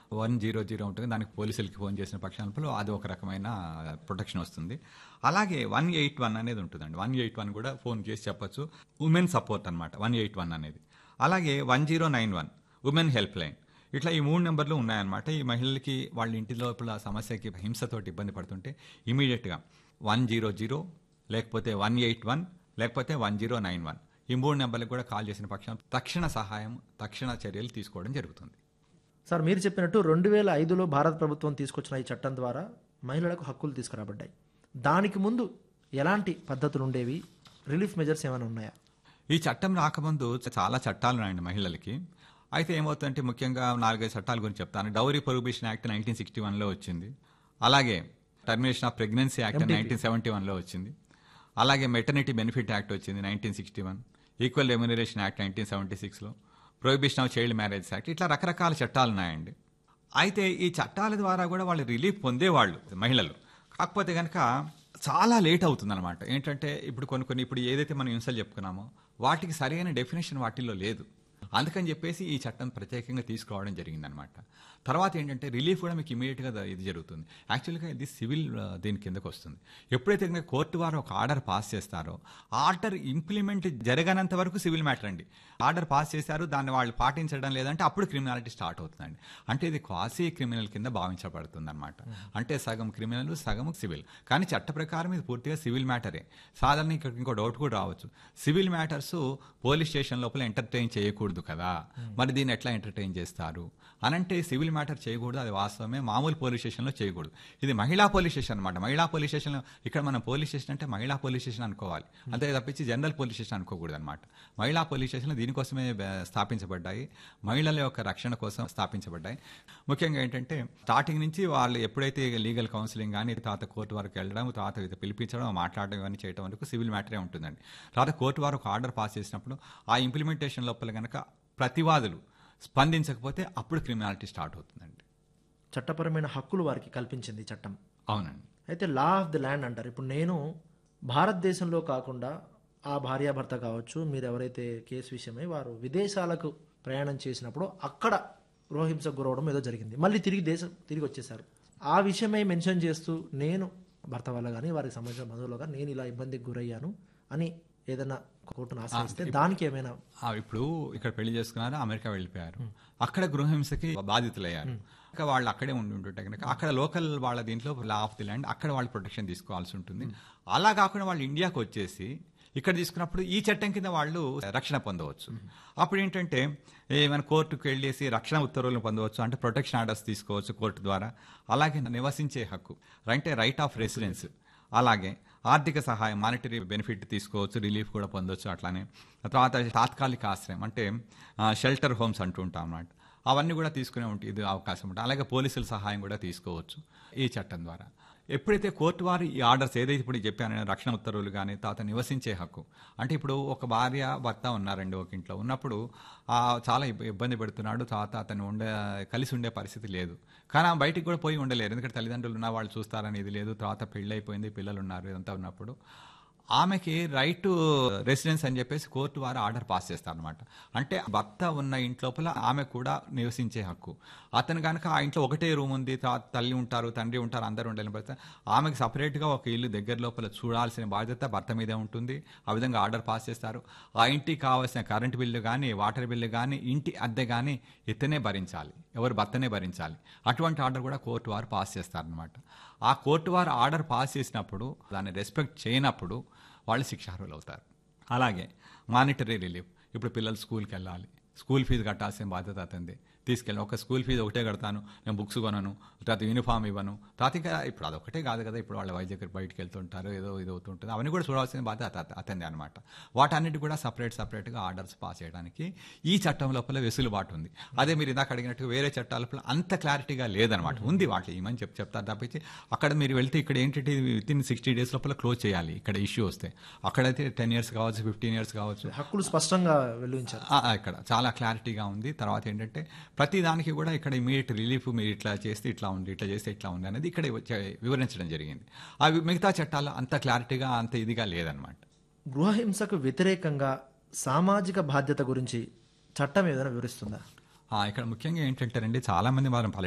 one zero zero ఉంటుంది దానికి పోలీసులకి ఫోన్ చేసిన పక్షాలలో అది ఒక రకమైన ప్రొటెక్షన్ వస్తుంది అలాగే వన్ ఎయిట్ వన్ అనేది ఉంటుందండి వన్ ఎయిట్ వన్ కూడా ఫోన్ చేసి చెప్పొచ్చు ఉమెన్ సపోర్ట్ అనమాట వన్ ఎయిట్ వన్ అనేది అలాగే one zero nine one women help line ఇట్లా ఈ మూడు నెంబర్లు ఉన్నాయన్నమాట ఈ మహిళలకి వాళ్ళ ఇంటి లోపల సమస్యకి హింసతోటి ఇబ్బంది పడుతుంటే ఇమీడియట్గా వన్ జీరో జీరో లేకపోతే వన్ ఎయిట్ వన్ లేకపోతే వన్ జీరో నైన్ వన్ ఈ మూడు నెంబర్లకు కూడా కాల్ చేసిన పక్షం తక్షణ సహాయం తక్షణ చర్యలు తీసుకోవడం జరుగుతుంది సార్ మీరు చెప్పినట్టు రెండు వేల ఐదులో భారత ప్రభుత్వం తీసుకొచ్చిన ఈ చట్టం ద్వారా మహిళలకు హక్కులు తీసుకురాబడ్డాయి దానికి ముందు ఎలాంటి పద్ధతులు ఉండేవి రిలీఫ్ మెజర్స్ ఏమైనా ఉన్నాయా ఈ చట్టం రాకముందు చాలా చట్టాలు ఉన్నాయండి మహిళలకి అయితే ఏమవుతుందంటే ముఖ్యంగా నాలుగైదు చట్టాల గురించి చెప్తాను dowry prohibition act nineteen sixty వన్లో వచ్చింది అలాగే termination of pregnancy act nineteen seventy వన్లో వచ్చింది అలాగే మెటర్నిటీ బెనిఫిట్ యాక్ట్ వచ్చింది nineteen sixty one equal remuneration act nineteen seventy సిక్స్లో prohibition of child marriage act ఇట్లా రకరకాల చట్టాలు ఉన్నాయండి అయితే ఈ చట్టాల ద్వారా కూడా వాళ్ళు రిలీఫ్ పొందేవాళ్ళు మహిళలు కాకపోతే కనుక చాలా లేట్ అవుతుందన్నమాట ఏంటంటే ఇప్పుడు కొన్ని కొన్ని ఇప్పుడు ఏదైతే మనం హింసలు చెప్పుకున్నామో వాటికి సరైన డెఫినేషన్ వాటిల్లో లేదు అందుకని చెప్పేసి ఈ చట్టం ప్రత్యేకంగా తీసుకురావడం జరిగిందనమాట తర్వాత ఏంటంటే రిలీఫ్ కూడా మీకు ఇమీడియట్గా ఇది జరుగుతుంది యాక్చువల్గా ఇది సివిల్ ఆ, దీని కిందకు వస్తుంది ఎప్పుడైతే కనుక కోర్టు వారు ఒక ఆర్డర్ పాస్ చేస్తారో ఆర్డర్ ఇంప్లిమెంట్ జరగనంత వరకు సివిల్ మ్యాటర్ అండి ఆర్డర్ పాస్ చేశారు దాన్ని వాళ్ళు పాటించడం లేదంటే అప్పుడు క్రిమినాలిటీ స్టార్ట్ అవుతుందండి అంటే ఇది క్వాసీ క్రిమినల్ కింద భావించబడుతుంది అనమాట అంటే సగం క్రిమినల్ సగం సివిల్ కానీ చట్ట ప్రకారం ఇది పూర్తిగా సివిల్ మ్యాటరే సాధారణ ఇక్కడ ఇంకో డౌట్ కూడా రావచ్చు సివిల్ మ్యాటర్స్ పోలీస్ స్టేషన్ లోపల ఎంటర్టైన్ చేయకూడదు కదా మరి దీన్ని ఎట్లా ఎంటర్టైన్ చేస్తారు అనంటే సివిల్ మ్యాటర్ చేయకూడదు అది వాస్తవమే మామూలు పోలీస్ స్టేషన్లో చేయకూడదు ఇది మహిళా పోలీస్ స్టేషన్ అనమాట మహిళా పోలీస్ స్టేషన్లో ఇక్కడ మనం పోలీస్ స్టేషన్ అంటే మహిళా పోలీస్ స్టేషన్ అనుకోవాలి అంతే తప్పించి జనరల్ పోలీస్ స్టేషన్ అనుకోకూడదు అనమాట మహిళా పోలీస్ స్టేషన్లు దీనికోసమే బ- స్థాపించబడ్డాయి మహిళల యొక్క రక్షణ కోసం స్థాపించబడ్డాయి ముఖ్యంగా ఏంటంటే స్టార్టింగ్ నుంచి వాళ్ళు ఎప్పుడైతే లీగల్ కౌన్సిలింగ్ కానీ తర్వాత కోర్టు వరకు వెళ్ళడం తర్వాత ఇది పిలిపించడం మాట్లాడడం ఇవన్నీ చేయడం వరకు సివిల్ మ్యాటరే ఉంటుందండి తర్వాత కోర్టు వారు ఒక ఆర్డర్ పాస్ చేసినప్పుడు ఆ ఇంప్లిమెంటేషన్ లోపల కనుక ప్రతివాదులు స్పందించకపోతే అప్పుడు క్రిమినాలిటీ స్టార్ట్ అవుతుందండి చట్టపరమైన హక్కులు వారికి కల్పించింది ఈ చట్టం అవునండి అయితే లా ఆఫ్ ది ల్యాండ్ అంటారు ఇప్పుడు నేను భారతదేశంలో కాకుండా ఆ భార్యాభర్త కావచ్చు మీరు ఎవరైతే కేసు విషయమై వారు విదేశాలకు ప్రయాణం చేసినప్పుడు అక్కడ గృహహింసకు గురవడం ఏదో జరిగింది మళ్ళీ తిరిగి దేశం తిరిగి వచ్చేసారు ఆ విషయమై మెన్షన్ చేస్తూ నేను భర్త వల్ల కానీ వారికి సంబంధించిన బంధువులు కానీ నేను ఇలా ఇబ్బందికి గురయ్యాను అని ఏదైనా కోర్టును ఆశ్రయిస్తే దానికి ఏమైనా ఆ, ఇప్పుడు ఇక్కడ పెళ్లి చేసుకున్నారు అమెరికా వెళ్ళిపోయారు అక్కడ గృహహింసకి బాధితులయ్యారు ఇంకా వాళ్ళు అక్కడే ఉండి ఉంటుంటే కనుక అక్కడ లోకల్ వాళ్ళ దీంట్లో లా ఆఫ్ ది ల్యాండ్ అక్కడ వాళ్ళు ప్రొటెక్షన్ తీసుకోవాల్సి ఉంటుంది అలా కాకుండా వాళ్ళు ఇండియాకి వచ్చేసి ఇక్కడ తీసుకున్నప్పుడు ఈ చట్టం కింద వాళ్ళు రక్షణ పొందవచ్చు అప్పుడు ఏంటంటే ఏమైనా కోర్టుకు వెళ్ళేసి రక్షణ ఉత్తర్వులు పొందవచ్చు అంటే ప్రొటెక్షన్ ఆర్డర్స్ తీసుకోవచ్చు కోర్టు ద్వారా అలాగే నివసించే హక్కు అంటే రైట్ ఆఫ్ రెసిడెన్స్ అలాగే ఆర్థిక సహాయం మానిటరీ బెనిఫిట్ తీసుకోవచ్చు రిలీఫ్ కూడా పొందొచ్చు అట్లానే తర్వాత తాత్కాలిక ఆశ్రయం అంటే షెల్టర్ హోమ్స్ అంటూ ఉంటాం అన్నమాట అవన్నీ కూడా తీసుకునే ఉంటుంది ఇది అవకాశం ఉంటుంది అలాగే పోలీసుల సహాయం కూడా తీసుకోవచ్చు ఈ చట్టం ద్వారా ఎప్పుడైతే కోర్టు వారు ఈ ఆర్డర్స్ ఏదైతే ఇప్పుడు చెప్పాను నేను, రక్షణ ఉత్తర్వులు కానీ తర్వాత నివసించే హక్కు అంటే ఇప్పుడు ఒక భార్య భర్త ఉన్నారండి ఒక ఇంట్లో ఉన్నప్పుడు ఆ, చాలా ఇబ్బ- ఇబ్బంది పెడుతున్నాడు తర్వాత అతను ఉండే కలిసి ఉండే పరిస్థితి లేదు కానీ ఆమె బయటికి కూడా పోయి ఉండలేరు ఎందుకంటే తల్లిదండ్రులు ఉన్న వాళ్ళు చూస్తారని ఇది లేదు తర్వాత పెళ్ళి అయిపోయింది పిల్లలు ఉన్నారు ఇదంతా ఉన్నప్పుడు ఆమెకి రైట్ టు రెసిడెన్స్ అని చెప్పేసి కోర్టు వారు ఆర్డర్ పాస్ చేస్తారనమాట అంటే భర్త ఉన్న ఇంట్లోపల ఆమె కూడా నివసించే హక్కు అతను కనుక ఆ ఇంట్లో ఒకటే రూమ్ ఉంది తర్వాత తల్లి ఉంటారు తండ్రి ఉంటారు అందరూ ఉండాలని పడితే ఆమెకి సపరేట్గా ఒక ఇల్లు దగ్గర లోపల చూడాల్సిన బాధ్యత భర్త మీదే ఉంటుంది ఆ విధంగా ఆర్డర్ పాస్ చేస్తారు ఆ ఇంటికి కావాల్సిన కరెంట్ బిల్లు కానీ వాటర్ బిల్లు కానీ ఇంటి అద్దె కానీ ఇతనే భరించాలి ఎవరు భర్తనే భరించాలి అటువంటి ఆర్డర్ కూడా కోర్టు వారు పాస్ చేస్తారనమాట ఆ కోర్టు వారు ఆర్డర్ పాస్ చేసినప్పుడు దాన్ని రెస్పెక్ట్ చేయనప్పుడు వాళ్ళు శిక్షార్హులు అవుతారు అలాగే మానిటరీ రిలీఫ్ ఇప్పుడు పిల్లలు స్కూల్కి వెళ్ళాలి స్కూల్ ఫీజు కట్టాల్సిన బాధ్యత అతంది తీసుకెళ్ళి ఒక స్కూల్ ఫీజు ఒకటే కడతాను నేను బుక్స్ కొనను తర్వాత యూనిఫామ్ ఇవ్వను తర్వాత ఇంకా ఇప్పుడు అదొకటే కాదు కదా ఇప్పుడు వాళ్ళ వైద్య దగ్గర బయటకు వెళ్తుంటారు ఏదో ఇది అవుతుంటుంది అవన్నీ కూడా చూడాల్సిన బాధ్యత అత- అతంది అనమాట వాటన్నిటి కూడా సపరేట్ సపరేట్గా ఆర్డర్స్ పాస్ చేయడానికి ఈ చట్టం లోపల వెసులుబాటు ఉంది అదే మీరు ఇందాక అడిగినట్టు వేరే చట్టాల లోపల అంత క్లారిటీగా లేదనమాట ఉంది వాటి ఏమని చెప్ చెప్తారు తప్పించి అక్కడ మీరు వెళ్తే ఇక్కడ ఏంటంటే విత్ ఇన్ సిక్స్టీ డేస్ లోపల క్లోజ్ చేయాలి ఇక్కడ ఇష్యూ వస్తే అక్కడైతే టెన్ ఇయర్స్ కావచ్చు ఫిఫ్టీన్ ఇయర్స్ కావచ్చు హక్కులు స్పష్టంగా వెలువించారు ఆ, ఆ, ఇక్కడ చాలా క్లారిటీగా ఉంది తర్వాత ఏంటంటే ప్రతి దానికి కూడా ఇక్కడ ఇమీడియట్ రిలీఫ్ మీరు ఇట్లా చేస్తే ఇట్లా ఉంది ఇట్లా చేస్తే ఇట్లా ఉంది అనేది ఇక్కడ వచ్చే- వివరించడం జరిగింది అవి మిగతా చట్టాలు అంత క్లారిటీగా అంత ఇదిగా లేదనమాట గృహహింసకు వ్యతిరేకంగా సామాజిక బాధ్యత గురించి చట్టం ఏదైనా వివరిస్తుందా ఆ, ఇక్కడ ముఖ్యంగా ఏంటంటే చాలా మంది మనం